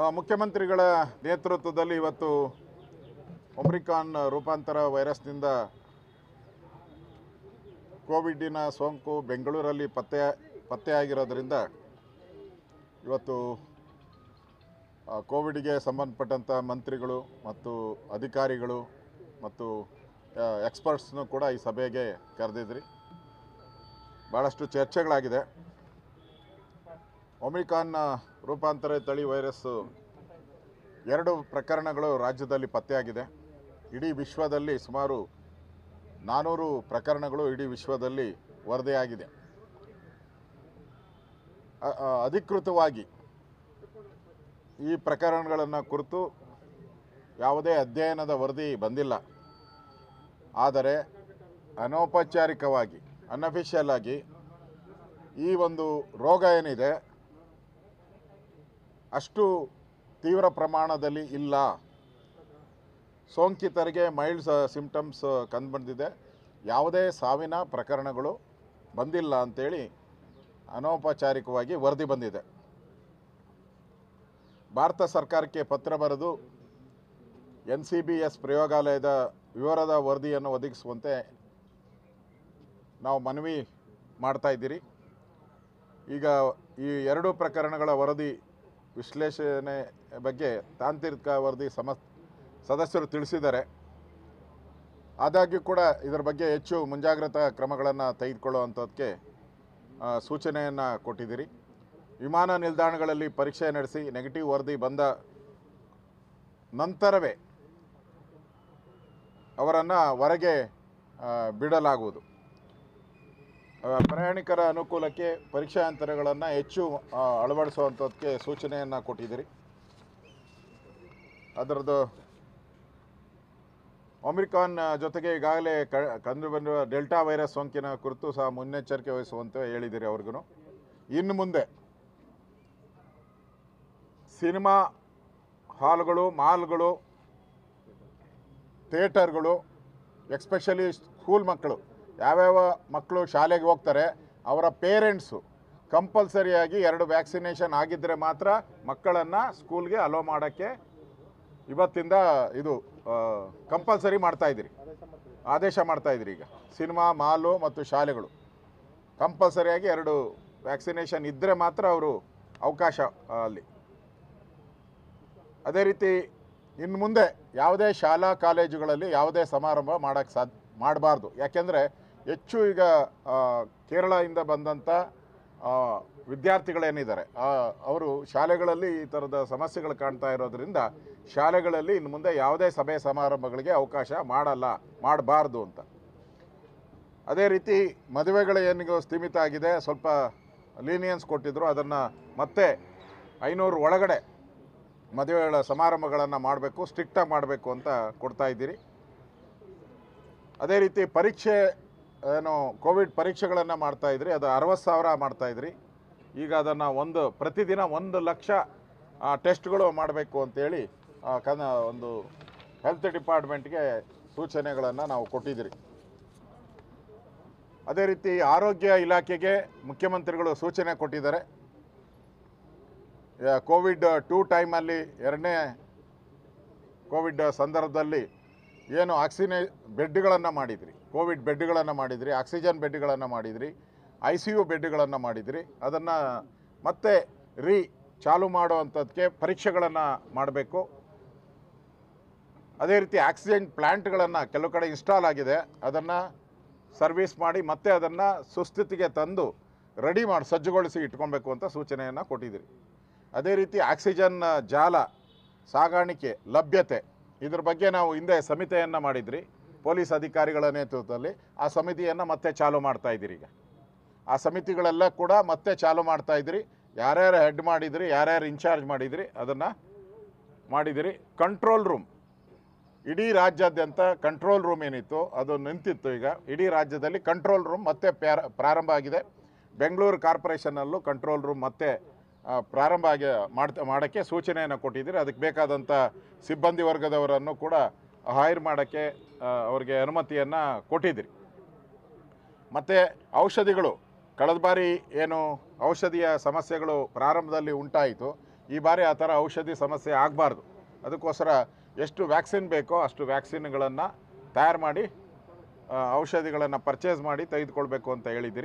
ಆ, ಮುಖ್ಯಮಂತ್ರಿಗಳ ನೇತೃತ್ವದಲ್ಲಿ ಇವತ್ತು ಒಮ್ರಿಕಾನ್ ರೂಪಾಂತರ ವೈರಸ್ನಿಂದ ಕೋವಿಡಿನ ಸೋಂಕು ಬೆಂಗಳೂರಲ್ಲಿ ಪತ್ತೆ ಪತ್ತೆಯಾಗಿರೋದ್ರಿಂದ ಇವತ್ತು ಆ, ಕೋವಿಡ್ಗೆ ಸಂಬಂಧಪಟ್ಟಂಥ ಮಂತ್ರಿಗಳು ಮತ್ತು ಅಧಿಕಾರಿಗಳು ಮತ್ತು ಎಕ್ಸ್ಪರ್ಟ್ಸ್ನು ಕೂಡ ಈ ಸಭೆಗೆ ಕರೆದಿದ್ರಿ ಭಾಳಷ್ಟು ಚರ್ಚೆಗಳಾಗಿದೆ ಒಮಿಕಾನ್ ರೂಪಾಂತರ ತಳಿ ವೈರಸ್ಸು ಎರಡು ಪ್ರಕರಣಗಳು ರಾಜ್ಯದಲ್ಲಿ ಪತ್ತೆಯಾಗಿದೆ ಇಡೀ ವಿಶ್ವದಲ್ಲಿ ಸುಮಾರು ನಾನ್ನೂರು ಪ್ರಕರಣಗಳು ಇಡೀ ವಿಶ್ವದಲ್ಲಿ ವರದಿಯಾಗಿದೆ ಅ- ಅ- ಅಧಿಕೃತವಾಗಿ ಈ ಪ್ರಕರಣಗಳನ್ನು ಕುರಿತು ಯಾವುದೇ ಅಧ್ಯಯನದ ವರದಿ ಬಂದಿಲ್ಲ ಆದರೆ ಅನೌಪಚಾರಿಕವಾಗಿ ಅನ್ಅಫಿಷಿಯಲ್ ಆಗಿ ಈ ಒಂದು ರೋಗ ಏನಿದೆ ಅಷ್ಟು ತೀವ್ರ ಪ್ರಮಾಣದಲ್ಲಿ ಇಲ್ಲ ಸೋಂಕಿತರಿಗೆ ಮೈಲ್ಡ್ ಸಿಂಪ್ಟಮ್ಸ್ ಕಂಡುಬಂದಿದೆ ಯಾವುದೇ ಸಾವಿನ ಪ್ರಕರಣಗಳು ಬಂದಿಲ್ಲ ಅಂತೇಳಿ ಅನೌಪಚಾರಿಕವಾಗಿ ವರದಿ ಬಂದಿದೆ ಭಾರತ ಸರ್ಕಾರಕ್ಕೆ ಪತ್ರ ಬರೆದು ಎನ್ ಸಿ ಬಿ ಎಸ್ ಪ್ರಯೋಗಾಲಯದ ವಿವರದ ವರದಿಯನ್ನು ಒದಗಿಸುವಂತೆ ನಾವು ಮನವಿ ಮಾಡ್ತಾ ಇದ್ದೀರಿ ಈಗ ಈ ಎರಡು ಪ್ರಕರಣಗಳ ವರದಿ ವಿಶ್ಲೇಷಣೆ ಬಗ್ಗೆ ತಾಂತ್ರಿಕ ವರದಿ ಸಮ ಸದಸ್ಯರು ತಿಳಿಸಿದ್ದಾರೆ ಆದಾಗ್ಯೂ ಕೂಡ ಇದರ ಬಗ್ಗೆ ಹೆಚ್ಚು ಮುಂಜಾಗ್ರತಾ ಕ್ರಮಗಳನ್ನು ತೆಗೆದುಕೊಳ್ಳುವಂಥದ್ದಕ್ಕೆ ಆ, ಸೂಚನೆಯನ್ನು ಕೊಟ್ಟಿದ್ದೀರಿ ವಿಮಾನ ನಿಲ್ದಾಣಗಳಲ್ಲಿ ಪರೀಕ್ಷೆ ನಡೆಸಿ ನೆಗೆಟಿವ್ ವರದಿ ಬಂದ ನಂತರವೇ ಅವರನ್ನು ಹೊರಗೆ ಆ, ಬಿಡಲಾಗುವುದು ಆ, ಪ್ರಯಾಣಿಕರ ಅನುಕೂಲಕ್ಕೆ ಪರೀಕ್ಷಾ ಯಂತ್ರಗಳನ್ನು ಹೆಚ್ಚು ಆ, ಅಳವಡಿಸುವಂಥದ್ದಕ್ಕೆ ಸೂಚನೆಯನ್ನು ಕೊಟ್ಟಿದ್ದೀರಿ ಅದರದ್ದು ಒಮಿಕ್ರಾನ್ ಜೊತೆಗೆ ಈಗಾಗಲೇ ಕ ಕಂಡು ಬಂದಿರುವ ಡೆಲ್ಟಾ ವೈರಸ್ ಸೋಂಕಿನ ಕುರಿತು ಸಹ ಮುನ್ನೆಚ್ಚರಿಕೆ ವಹಿಸುವಂತೆ ಹೇಳಿದ್ದೀರಿ ಅವ್ರಿಗೂ ಇನ್ನು ಮುಂದೆ ಸಿನಿಮಾ ಹಾಲ್ಗಳು ಮಾಲ್ಗಳು ಥಿಯೇಟರ್ಗಳು ಎಕ್ಸ್ಪೆಷಲಿ ಸ್ಕೂಲ್ ಮಕ್ಕಳು ಯಾವ್ಯಾವ ಮಕ್ಕಳು ಶಾಲೆಗೆ ಹೋಗ್ತಾರೆ ಅವರ ಪೇರೆಂಟ್ಸು ಕಂಪಲ್ಸರಿಯಾಗಿ ಎರಡು ವ್ಯಾಕ್ಸಿನೇಷನ್ ಆಗಿದ್ದರೆ ಮಾತ್ರ ಮಕ್ಕಳನ್ನು ಸ್ಕೂಲ್ಗೆ ಅಲೋ ಮಾಡೋಕ್ಕೆ ಇವತ್ತಿಂದ ಇದು ಕಂಪಲ್ಸರಿ ಮಾಡ್ತಾ ಇದ್ದೀರಿ ಆದೇಶ ಮಾಡ್ತಾ ಇದ್ದೀರಿ ಈಗ ಸಿನಿಮಾ ಮಾಲು ಮತ್ತು ಶಾಲೆಗಳು ಕಂಪಲ್ಸರಿಯಾಗಿ ಎರಡು ವ್ಯಾಕ್ಸಿನೇಷನ್ ಇದ್ದರೆ ಮಾತ್ರ ಅವರು ಅವಕಾಶ ಆ, ಅಲ್ಲಿ ಅದೇ ರೀತಿ ಇನ್ನು ಮುಂದೆ ಯಾವುದೇ ಶಾಲಾ ಕಾಲೇಜುಗಳಲ್ಲಿ ಯಾವುದೇ ಸಮಾರಂಭ ಮಾಡೋಕ್ಕೆ ಸಾಧ್ಯ ಮಾಡಬಾರ್ದು ಯಾಕೆಂದರೆ ಹೆಚ್ಚು ಈಗ ಆ, ಕೇರಳದಿಂದ ಬಂದಂಥ ಆ, ವಿದ್ಯಾರ್ಥಿಗಳೇನಿದ್ದಾರೆ ಆ, ಅವರು ಶಾಲೆಗಳಲ್ಲಿ ಈ ಥರದ ಸಮಸ್ಯೆಗಳು ಕಾಣ್ತಾ ಇರೋದ್ರಿಂದ ಶಾಲೆಗಳಲ್ಲಿ ಇನ್ನು ಮುಂದೆ ಯಾವುದೇ ಸಭೆ ಸಮಾರಂಭಗಳಿಗೆ ಅವಕಾಶ ಮಾಡಲ್ಲ ಮಾಡಬಾರ್ದು ಅಂತ ಅದೇ ರೀತಿ ಮದುವೆಗಳ ಏನಿಗೂ ಸ್ಥೀಮಿತ ಆಗಿದೆ ಸ್ವಲ್ಪ ಲೀನಿಯನ್ಸ್ ಕೊಟ್ಟಿದ್ರು ಅದನ್ನು ಮತ್ತೆ ಐನೂರು ಒಳಗಡೆ ಮದುವೆಗಳ ಸಮಾರಂಭಗಳನ್ನು ಮಾಡಬೇಕು ಸ್ಟ್ರಿಕ್ಟಾಗಿ ಮಾಡಬೇಕು ಅಂತ ಕೊಡ್ತಾ ಇದ್ದೀರಿ ಅದೇ ರೀತಿ ಪರೀಕ್ಷೆ ಏನು ಕೋವಿಡ್ ಪರೀಕ್ಷೆಗಳನ್ನು ಮಾಡ್ತಾ ಇದ್ರಿ ಅದು ಅರವತ್ತು ಸಾವಿರ ಮಾಡ್ತಾ ಇದ್ರಿ ಈಗ ಅದನ್ನು ಒಂದು ಪ್ರತಿದಿನ ಒಂದು ಲಕ್ಷ ಆ, ಟೆಸ್ಟ್ಗಳು ಮಾಡಬೇಕು ಅಂತೇಳಿ ಆ, ಕನ ಒಂದು ಹೆಲ್ತ್ ಡಿಪಾರ್ಟ್ಮೆಂಟ್ಗೆ ಸೂಚನೆಗಳನ್ನು ನಾವು ಕೊಟ್ಟಿದ್ದೀರಿ ಅದೇ ರೀತಿ ಆರೋಗ್ಯ ಇಲಾಖೆಗೆ ಮುಖ್ಯಮಂತ್ರಿಗಳು ಸೂಚನೆ ಕೊಟ್ಟಿದ್ದಾರೆ ಯಾ- ಕೋವಿಡ್ ಟೂ ಟೈಮಲ್ಲಿ ಎರಡನೇ ಕೋವಿಡ್ ಸಂದರ್ಭದಲ್ಲಿ ಏನು ಆಕ್ಸಿನೇ ಬೆಡ್ಗಳನ್ನು ಮಾಡಿದ್ರಿ ಕೋವಿಡ್ ಬೆಡ್ಗಳನ್ನು ಮಾಡಿದ್ರಿ ಆಕ್ಸಿಜನ್ ಬೆಡ್ಗಳನ್ನು ಮಾಡಿದ್ರಿ ಐ ಸಿ ಯು ಬೆಡ್ಗಳನ್ನು ಮಾಡಿದ್ರಿ ಅದನ್ನು ಮತ್ತೆ ರೀ ಚಾಲು ಮಾಡುವಂಥದ್ದಕ್ಕೆ ಪರೀಕ್ಷೆಗಳನ್ನು ಮಾಡಬೇಕು ಅದೇ ರೀತಿ ಆಕ್ಸಿಜನ್ ಪ್ಲ್ಯಾಂಟ್ಗಳನ್ನು ಕೆಲವು ಕಡೆ ಇನ್ಸ್ಟಾಲ್ ಆಗಿದೆ ಅದನ್ನು ಸರ್ವಿಸ್ ಮಾಡಿ ಮತ್ತೆ ಅದನ್ನು ಸುಸ್ಥಿತಿಗೆ ತಂದು ರೆಡಿ ಮಾಡಿ ಸಜ್ಜುಗೊಳಿಸಿ ಇಟ್ಕೊಬೇಕು ಅಂತ ಸೂಚನೆಯನ್ನು ಕೊಟ್ಟಿದ್ದೀರಿ ಅದೇ ರೀತಿ ಆಕ್ಸಿಜನ್ ಜಾಲ ಸಾಗಾಣಿಕೆ ಲಭ್ಯತೆ ಇದ್ರ ಬಗ್ಗೆ ನಾವು ಹಿಂದೆ ಸಮಿತಿಯನ್ನು ಮಾಡಿದ್ರಿ ಪೊಲೀಸ್ ಅಧಿಕಾರಿಗಳ ನೇತೃತ್ವದಲ್ಲಿ ಆ ಸಮಿತಿಯನ್ನು ಮತ್ತೆ ಚಾಲು ಮಾಡ್ತಾ ಇದ್ದೀರಿ ಈಗ ಆ ಸಮಿತಿಗಳೆಲ್ಲ ಕೂಡ ಮತ್ತೆ ಚಾಲು ಮಾಡ್ತಾ ಇದ್ರಿ ಯಾರ್ಯಾರು ಹೆಡ್ ಮಾಡಿದ್ರಿ ಯಾರ್ಯಾರು ಇನ್ಚಾರ್ಜ್ ಮಾಡಿದ್ರಿ ಅದನ್ನು ಮಾಡಿದಿರಿ ಕಂಟ್ರೋಲ್ ರೂಮ್ ಇಡೀ ರಾಜ್ಯಾದ್ಯಂತ ಕಂಟ್ರೋಲ್ ರೂಮ್ ಏನಿತ್ತು ಅದು ನಿಂತಿತ್ತು ಈಗ ಇಡೀ ರಾಜ್ಯದಲ್ಲಿ ಕಂಟ್ರೋಲ್ ರೂಮ್ ಮತ್ತೆ ಪ್ಯಾರ ಪ್ರಾರಂಭ ಆಗಿದೆ ಬೆಂಗಳೂರು ಕಾರ್ಪೊರೇಷನ್ನಲ್ಲೂ ಕಂಟ್ರೋಲ್ ರೂಮ್ ಮತ್ತೆ ಆ, ಪ್ರಾರಂಭ ಆಗಿ ಮಾಡ್ತಾ ಮಾಡೋಕ್ಕೆ ಸೂಚನೆಯನ್ನು ಕೊಟ್ಟಿದ್ದೀರಿ ಅದಕ್ಕೆ ಬೇಕಾದಂಥ ಸಿಬ್ಬಂದಿ ವರ್ಗದವರನ್ನು ಕೂಡ ಹೈರ್ ಮಾಡೋಕ್ಕೆ ಆ, ಅವ್ರಿಗೆ ಅನುಮತಿಯನ್ನು ಕೊಟ್ಟಿದ್ದೀರಿ ಮತ್ತು ಔಷಧಿಗಳು ಕಳೆದ ಬಾರಿ ಏನು ಔಷಧಿಯ ಸಮಸ್ಯೆಗಳು ಪ್ರಾರಂಭದಲ್ಲಿ ಉಂಟಾಯಿತು ಈ ಬಾರಿ ಆ ಥರ ಔಷಧಿ ಸಮಸ್ಯೆ ಆಗಬಾರ್ದು ಅದಕ್ಕೋಸ್ಕರ ಎಷ್ಟು ವ್ಯಾಕ್ಸಿನ್ ಬೇಕೋ ಅಷ್ಟು ವ್ಯಾಕ್ಸಿನ್ಗಳನ್ನು ತಯಾರು ಮಾಡಿ ಔಷಧಿಗಳನ್ನು ಪರ್ಚೇಸ್ ಮಾಡಿ ತೆಗೆದುಕೊಳ್ಬೇಕು ಅಂತ ಹೇಳಿದ್ದೀರಿ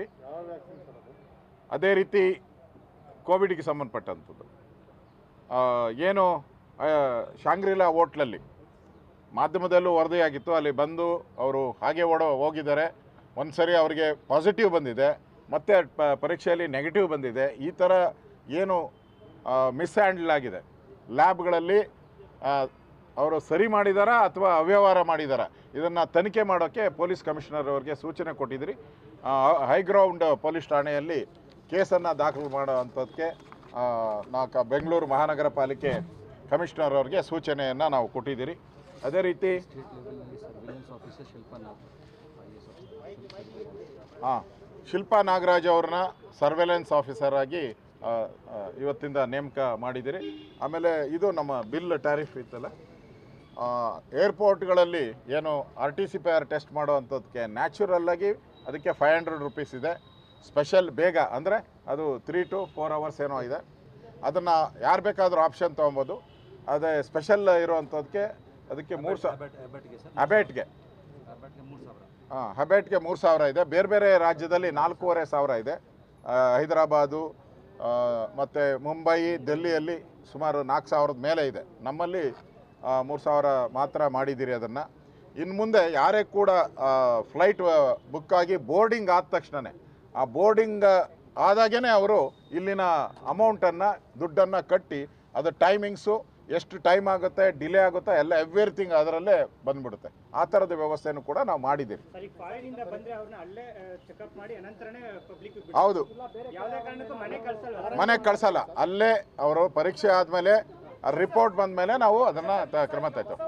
ಅದೇ ರೀತಿ ಕೋವಿಡ್ಗೆ ಸಂಬಂಧಪಟ್ಟಂಥದ್ದು ಆ, ಏನು ಆ, ಶಾಂಗ್ರಿಲಾ ಹೋಟ್ಲಲ್ಲಿ ಮಾಧ್ಯಮದಲ್ಲೂ ವರದಿಯಾಗಿತ್ತು ಅಲ್ಲಿ ಬಂದು ಅವರು ಹಾಗೆ ಓಡೋ ಹೋಗಿದ್ದಾರೆ ಒಂದು ಸರಿ ಅವರಿಗೆ ಪಾಸಿಟಿವ್ ಬಂದಿದೆ ಮತ್ತೆ ಪ- ಪರೀಕ್ಷೆಯಲ್ಲಿ ನೆಗೆಟಿವ್ ಬಂದಿದೆ ಈ ಥರ ಏನು ಮಿಸ್ ಹ್ಯಾಂಡಲ್ ಆಗಿದೆ ಲ್ಯಾಬ್ಗಳಲ್ಲಿ ಅವರು ಸರಿ ಮಾಡಿದಾರಾ ಅಥವಾ ಅವ್ಯವಹಾರ ಮಾಡಿದಾರಾ ಇದನ್ನು ತನಿಖೆ ಮಾಡೋಕ್ಕೆ ಪೊಲೀಸ್ ಕಮಿಷನರ್ ಅವರಿಗೆ ಸೂಚನೆ ಕೊಟ್ಟಿದ್ರಿ ಹೈಗ್ರೌಂಡ್ ಪೊಲೀಸ್ ಠಾಣೆಯಲ್ಲಿ ಕೇಸನ್ನು ದಾಖಲು ಮಾಡೋ ಅಂಥದ್ದಕ್ಕೆ ನಾಲ್ಕು ಬೆಂಗಳೂರು ಮಹಾನಗರ ಪಾಲಿಕೆ ಕಮಿಷನರ್ ಅವರಿಗೆ ಸೂಚನೆಯನ್ನು ನಾವು ಕೊಟ್ಟಿದ್ದೀರಿ ಅದೇ ರೀತಿ ಸ್ಟೇಟ್ ಲೆವೆಲ್ನಲ್ಲಿ surveillance officer Shilpanath I S officer ಹಾಂ ಶಿಲ್ಪಾ ನಾಗರಾಜ್ ಅವ್ರನ್ನ ಸರ್ವೆಲೆನ್ಸ್ ಆಫೀಸರ್ ಆಗಿ ಆ, ಆ, ಇವತ್ತಿಂದ ನೇಮಕ ಮಾಡಿದ್ದೀರಿ ಆಮೇಲೆ ಇದು ನಮ್ಮ ಬಿಲ್ ಟ್ಯಾರಿಫ್ ಇತ್ತಲ್ಲ ಏರ್ಪೋರ್ಟ್ಗಳಲ್ಲಿ ಏನು R T C P R test ಮಾಡೋವಂಥದ್ದಕ್ಕೆ ನ್ಯಾಚುರಲ್ ಆಗಿ ಅದಕ್ಕೆ ಫೈವ್ ಹಂಡ್ರೆಡ್ ರುಪೀಸ್ ಇದೆ ಸ್ಪೆಷಲ್ ಬೇಗ ಅಂದರೆ ಅದು ತ್ರೀ ಟು ಫೋರ್ ಅವರ್ಸ್ ಏನೋ ಇದೆ ಅದನ್ನು ಯಾರು ಬೇಕಾದರೂ ಆಪ್ಷನ್ ತೊಗೊಬೋದು ಅದೇ ಸ್ಪೆಷಲ್ ಇರೋವಂಥದ್ದಕ್ಕೆ ಅದಕ್ಕೆ ಮೂರು ಸಾವಿರ ಅಬೆಟ್ ಅಬೆಟ್ಗೆ ಸರ್ ಅಬೇಟ್ಗೆ ಅಬೆಟ್ಗೆ ಮೂರು ಸಾವಿರ ಹಾಂ ಹಬೇಟ್ಗೆ ಮೂರು ಸಾವಿರ ಇದೆ ಬೇರೆ ಬೇರೆ ರಾಜ್ಯದಲ್ಲಿ ನಾಲ್ಕೂವರೆ ಸಾವಿರ ಇದೆ ಆ, ಹೈದರಾಬಾದು ಮತ್ತು ಮುಂಬೈ ಡೆಲ್ಲಿಯಲ್ಲಿ ಸುಮಾರು ನಾಲ್ಕು ಸಾವಿರದ ಮೇಲೆ ಇದೆ ನಮ್ಮಲ್ಲಿ ಮೂರು ಸಾವಿರ ಮಾತ್ರ ಮಾಡಿದ್ದೀರಿ ಅದನ್ನು ಇನ್ನು ಮುಂದೆ ಯಾರೇ ಕೂಡ ಫ್ಲೈಟ್ ಬುಕ್ ಆಗಿ ಬೋರ್ಡಿಂಗ್ ಆದ ತಕ್ಷಣವೇ ಆ ಬೋರ್ಡಿಂಗ್ ಆದಾಗೇ ಅವರು ಇಲ್ಲಿನ ಅಮೌಂಟನ್ನು ದುಡ್ಡನ್ನು ಕಟ್ಟಿ ಅದು ಟೈಮಿಂಗ್ಸು ಎಷ್ಟು ಟೈಮ್ ಆಗುತ್ತೆ ಡಿಲೇ ಆಗುತ್ತಾ ಎಲ್ಲ ಎವ್ರಿಥಿಂಗ್ ಅದರಲ್ಲೇ ಬಂದ್ಬಿಡುತ್ತೆ ಆ ಥರದ ವ್ಯವಸ್ಥೆನೂ ಕೂಡ ನಾವು ಮಾಡಿದ್ದೀವಿ ಸರಿ ಫಾರಿನ್ ಇಂದ ಬಂದ್ರೆ ಅವ್ರನ್ನ ಅಲ್ಲೇ ಚೆಕಪ್ ಮಾಡಿ ಅನಂತರನೇ ಪಬ್ಲಿಕ್ ಹೌದು ಯಾವುದೇ ಕಾರಣಕ್ಕೂ ಮನೆ ಕಳ್ಸಲ್ಲ ಮನೆಗೆ ಕಳ್ಸಲ್ಲ ಅಲ್ಲೇ ಅವರು ಪರೀಕ್ಷೆ ಆದಮೇಲೆ ರಿಪೋರ್ಟ್ ಬಂದ ಮೇಲೆ ನಾವು ಅದನ್ನು ತ- ಕ್ರಮ ತಯ್ತೇವೆ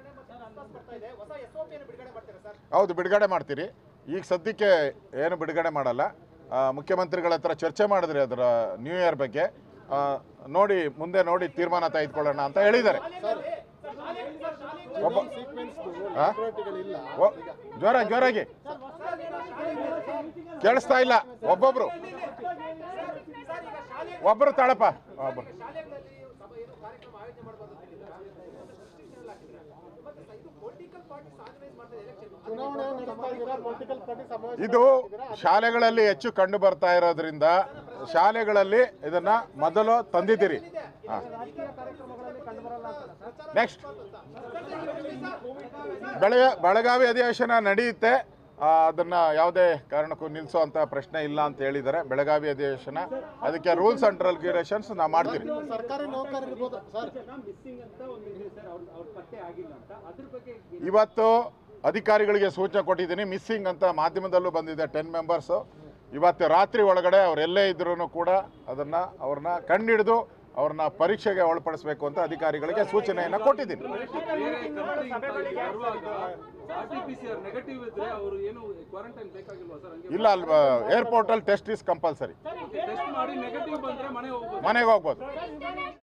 ಹೌದು ಬಿಡುಗಡೆ ಮಾಡ್ತೀರಿ ಈಗ ಸದ್ಯಕ್ಕೆ ಏನು ಬಿಡುಗಡೆ ಮಾಡಲ್ಲ ಆ, ಮುಖ್ಯಮಂತ್ರಿಗಳ ಹತ್ರ ಚರ್ಚೆ ಮಾಡಿದ್ರಿ ಅದರ ನ್ಯೂ ಇಯರ್ ಬಗ್ಗೆ ಆ, ನೋಡಿ ಮುಂದೆ ನೋಡಿ ತೀರ್ಮಾನ ತೆಗೆದುಕೊಳ್ಳೋಣ ಅಂತ ಹೇಳಿದ್ದಾರೆ ಒಬ್ಬ ಆ? ಓ, ಜೋರಾಗಿ ಜೋರಾಗಿ ಕೇಳಿಸ್ತಾ ಇಲ್ಲ ಒಬ್ಬೊಬ್ರು ಒಬ್ಬರು ತಾಳಪ್ಪ ಒಬ್ಬರು ಇದು ಶಾಲೆಗಳಲ್ಲಿ ಹೆಚ್ಚು ಕಂಡು ಬರ್ತಾ ಇರೋದ್ರಿಂದ ಶಾಲೆಗಳಲ್ಲಿ ಇದನ್ನ ಮೊದಲು ತಂದಿದ್ದೀರಿ ನೆಕ್ಸ್ಟ್ ಬೆಳಗ ಬೆಳಗಾವಿ ಅಧಿವೇಶನ ನಡೆಯುತ್ತೆ ಆ, ಅದನ್ನ ಯಾವುದೇ ಕಾರಣಕ್ಕೂ ನಿಲ್ಲಿಸುವಂತ ಪ್ರಶ್ನೆ ಇಲ್ಲ ಅಂತ ಹೇಳಿದ್ದಾರೆ ಬೆಳಗಾವಿ ಅಧಿವೇಶನ ಅದಕ್ಕೆ ರೂಲ್ಸ್ ಅಂಡ್ ರೆಗ್ಯುಲೇಷನ್ಸ್ ನಾವು ಮಾಡ್ತೀವಿ ಸರ್ಕಾರಿ ನೌಕರರಿರ್ಬೋದು ಸರ್ ಮಿಸ್ಸಿಂಗ್ ಅಂತ ಒಂದು ಇದೆ ಸರ್ ಅವ್ರ ಅವ್ರ ಪತ್ತೆ ಆಗಿಲ್ಲ ಅಂತ ಅದ್ರ ಬಗ್ಗೆ ಇವತ್ತು ಅಧಿಕಾರಿಗಳಿಗೆ ಸೂಚನೆ ಕೊಟ್ಟಿದ್ದೀನಿ ಮಿಸ್ಸಿಂಗ್ ಅಂತ ಮಾಧ್ಯಮದಲ್ಲೂ ಬಂದಿದೆ ಟೆನ್ ಮೆಂಬರ್ಸು ಇವತ್ತು ರಾತ್ರಿ ಒಳಗಡೆ ಅವರೆಲ್ಲೇ ಇದ್ರೂ ಕೂಡ ಅದನ್ನು ಅವ್ರನ್ನ ಕಂಡಿಡಿದು ಅವ್ರನ್ನ ಪರೀಕ್ಷೆಗೆ ಒಳಪಡಿಸಬೇಕು ಅಂತ ಅಧಿಕಾರಿಗಳಿಗೆ ಸೂಚನೆಯನ್ನು ಕೊಟ್ಟಿದ್ದೀನಿ R T P C R negative ಇದ್ರೆ ಅವರು ಏನು ಕ್ವಾರಂಟೈನ್ ಬೇಕಾಗಿಲ್ವಾ ಸರ್ ಹಂಗೆ ಇಲ್ಲ ಅಲ್ವಾ ಏರ್ಪೋರ್ಟಲ್ಲಿ ಟೆಸ್ಟ್ ಇಸ್ ಕಂಪಲ್ಸರಿ ಟೆಸ್ಟ್ ಮಾಡಿ ನೆಗೆಟಿವ್ ಬಂದ್ರೆ ಮನೆ ಹೋಗ್ಬೋದು ಮನೆಗೆ ಹೋಗ್ಬೋದು